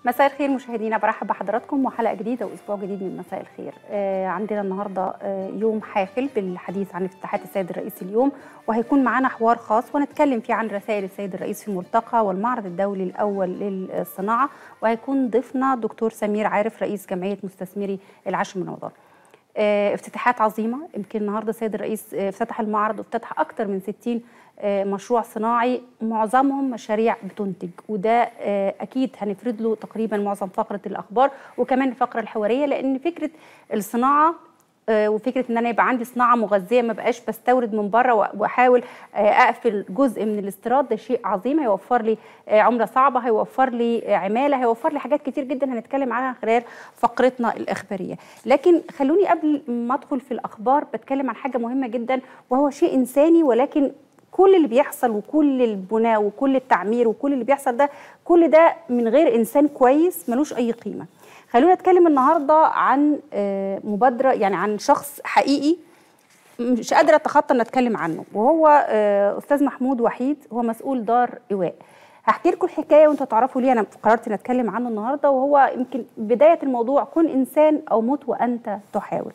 مساء الخير مشاهدينا برحب بحضراتكم وحلقه جديده واسبوع جديد من مساء الخير آه عندنا النهارده آه يوم حافل بالحديث عن افتتاحات السيد الرئيس اليوم وهيكون معانا حوار خاص ونتكلم فيه عن رسائل السيد الرئيس في الملتقى والمعرض الدولي الاول للصناعه وهيكون ضيفنا دكتور سمير عارف رئيس جمعيه مستثمري العاشر من رمضان آه افتتاحات عظيمه يمكن النهارده السيد الرئيس آه افتتح المعرض وافتتح اكثر من 60 مشروع صناعي معظمهم مشاريع بتنتج وده اكيد هنفرد له تقريبا معظم فقره الاخبار وكمان الفقره الحواريه لان فكره الصناعه وفكره ان انا يبقى عندي صناعه مغذيه ما بقاش بستورد من بره واحاول اقفل جزء من الاستيراد ده شيء عظيم هيوفر لي عمله صعبه هيوفر لي عماله هيوفر لي حاجات كتير جدا هنتكلم عنها خلال فقرتنا الاخباريه لكن خلوني قبل ما ادخل في الاخبار بتكلم عن حاجه مهمه جدا وهو شيء انساني ولكن كل اللي بيحصل وكل البناء وكل التعمير وكل اللي بيحصل ده كل ده من غير انسان كويس ملوش اي قيمه خلونا نتكلم النهارده عن مبادره يعني عن شخص حقيقي مش قادره اتخطى ان اتكلم عنه وهو استاذ محمود وحيد هو مسؤول دار ايواء هحكي لكم الحكايه وانتوا تعرفوا ليه انا قررت ان اتكلم عنه النهارده وهو يمكن بدايه الموضوع كن انسان او موت وانت تحاول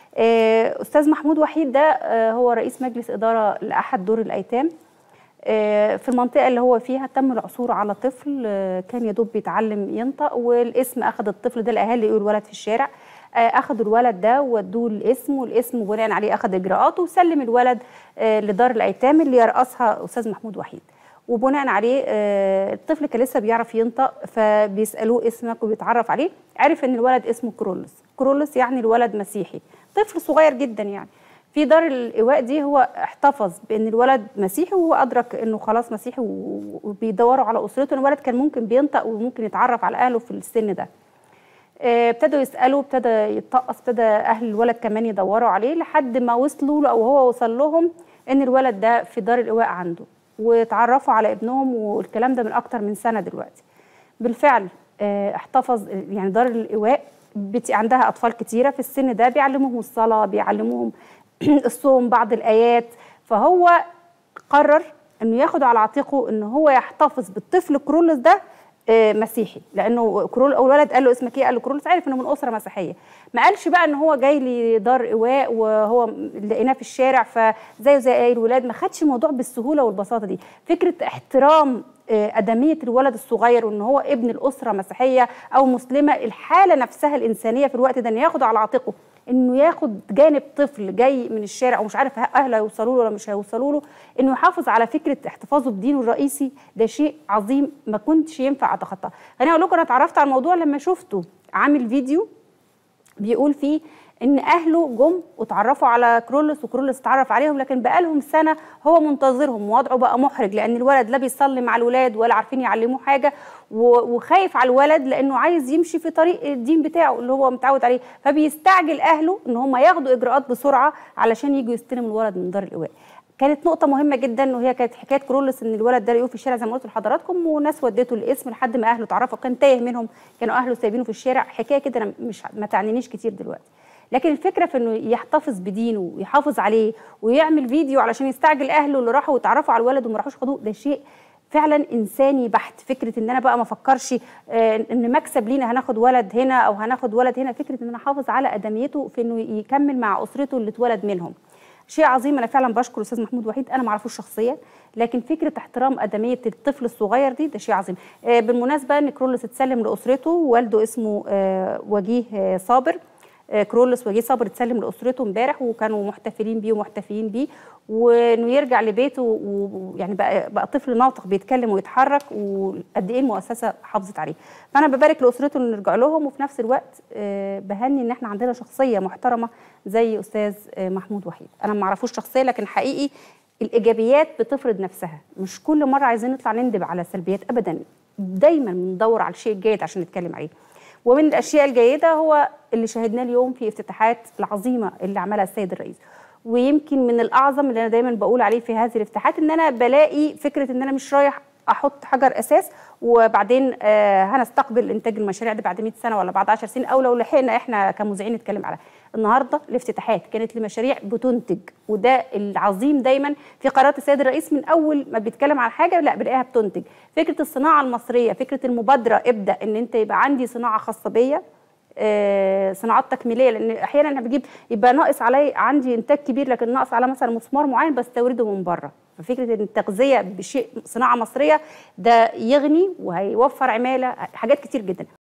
استاذ محمود وحيد ده هو رئيس مجلس اداره لاحد دور الايتام في المنطقه اللي هو فيها تم العثور على طفل كان يدوب بيتعلم ينطق والاسم اخذ الطفل ده الاهالي لقوا الولد في الشارع اخذوا الولد ده ودوه الاسم والاسم بناء عليه اخذ اجراءاته وسلم الولد لدار الايتام اللي يرأسها استاذ محمود وحيد وبناء عليه الطفل كان لسه بيعرف ينطق فبيسالوه اسمك وبيتعرف عليه عرف ان الولد اسمه كرولس كرولس يعني الولد مسيحي طفل صغير جدا يعني في دار الايواء دي هو احتفظ بان الولد مسيحي وهو ادرك انه خلاص مسيحي وبيدوروا على اسرته الولد كان ممكن بينطق وممكن يتعرف على اهله في السن ده ابتدوا يسالوا ابتدى يتطقص ابتدى اهل الولد كمان يدوروا عليه لحد ما وصلوا له او هو وصل لهم ان الولد ده في دار الايواء عنده وتعرفوا على ابنهم والكلام ده من اكتر من سنه دلوقتي بالفعل احتفظ يعني دار الايواء عندها اطفال كتيره في السن ده بيعلموهم الصلاه بيعلموهم الصوم بعض الايات فهو قرر انه ياخد على عاتقه ان هو يحتفظ بالطفل كرولس ده مسيحي لانه كرول او الولد قال له اسمك ايه قال له كرولس عارف انه من اسره مسيحيه ما قالش بقى ان هو جاي لدار ايواء وهو لقيناه في الشارع فزيه زي اي الولاد ما خدش الموضوع بالسهوله والبساطه دي فكره احترام ادميه الولد الصغير وان هو ابن الاسره مسيحيه او مسلمه الحاله نفسها الانسانيه في الوقت ده انه ياخد على عاتقه انه ياخد جانب طفل جاي من الشارع ومش عارف اهله هيوصلوا له ولا مش هيوصلوا له انه يحافظ على فكره احتفاظه بدينه الرئيسي ده شيء عظيم ما كنتش ينفع اتخطاه خليني اقول لكم انا اتعرفت على الموضوع لما شفته عامل فيديو بيقول فيه ان اهله جم وتعرفوا على كرولس وكرولس اتعرف عليهم لكن بقالهم سنه هو منتظرهم ووضعه بقى محرج لان الولد لا بيصلي مع الولاد ولا عارفين يعلموه حاجه وخايف على الولد لانه عايز يمشي في طريق الدين بتاعه اللي هو متعود عليه فبيستعجل اهله ان هم ياخدوا اجراءات بسرعه علشان يجوا يستلموا الولد من دار الايواء كانت نقطة مهمة جدا وهي كانت حكاية كرولس ان الولد ده لقوه في الشارع زي ما قلت لحضراتكم وناس ودته الاسم لحد ما اهله اتعرفوا كان تايه منهم كانوا اهله سايبينه في الشارع حكاية كده انا مش ما تعنينيش كتير دلوقتي لكن الفكره في انه يحتفظ بدينه ويحافظ عليه ويعمل فيديو علشان يستعجل اهله اللي راحوا وتعرفوا على الولد وما راحوش خدوه ده شيء فعلا انساني بحت فكره ان انا بقى ما افكرش ان مكسب لينا هناخد ولد هنا او هناخد ولد هنا فكره ان انا احافظ على ادميته في انه يكمل مع اسرته اللي اتولد منهم شيء عظيم انا فعلا بشكر الاستاذ محمود وحيد انا ما اعرفوش شخصيا لكن فكره احترام ادميه الطفل الصغير دي ده شيء عظيم بالمناسبه ان كرولس اتسلم لاسرته والده اسمه وجيه صابر كرولس وجيه صابر اتسلم لاسرته امبارح وكانوا محتفلين بيه ومحتفيين بيه وانه يرجع لبيته ويعني بقى بقى طفل ناطق بيتكلم ويتحرك وقد ايه المؤسسه حافظت عليه فانا ببارك لاسرته ان نرجع لهم وفي نفس الوقت بهني ان احنا عندنا شخصيه محترمه زي استاذ محمود وحيد انا ما اعرفوش شخصيه لكن حقيقي الايجابيات بتفرض نفسها مش كل مره عايزين نطلع نندب على سلبيات ابدا دايما بندور على الشيء الجيد عشان نتكلم عليه ومن الاشياء الجيده هو اللي شاهدناه اليوم في افتتاحات العظيمه اللي عملها السيد الرئيس ويمكن من الاعظم اللي انا دايما بقول عليه في هذه الافتتاحات ان انا بلاقي فكره ان انا مش رايح احط حجر اساس وبعدين آه هنستقبل انتاج المشاريع دي بعد 100 سنه ولا بعد 10 سنين او لو لحقنا احنا كمذيعين نتكلم عليها النهارده الافتتاحات كانت لمشاريع بتنتج وده العظيم دايما في قرارات السيد الرئيس من اول ما بيتكلم عن حاجه لا بنلاقيها بتنتج فكره الصناعه المصريه فكره المبادره ابدا ان انت يبقى عندي صناعه خاصه بيا آه، صناعات تكميليه لان احيانا انا بجيب يبقى ناقص علي عندي انتاج كبير لكن ناقص على مثلا مسمار معين بستورده من بره ففكره ان التغذيه بشيء صناعه مصريه ده يغني وهيوفر عماله حاجات كتير جدا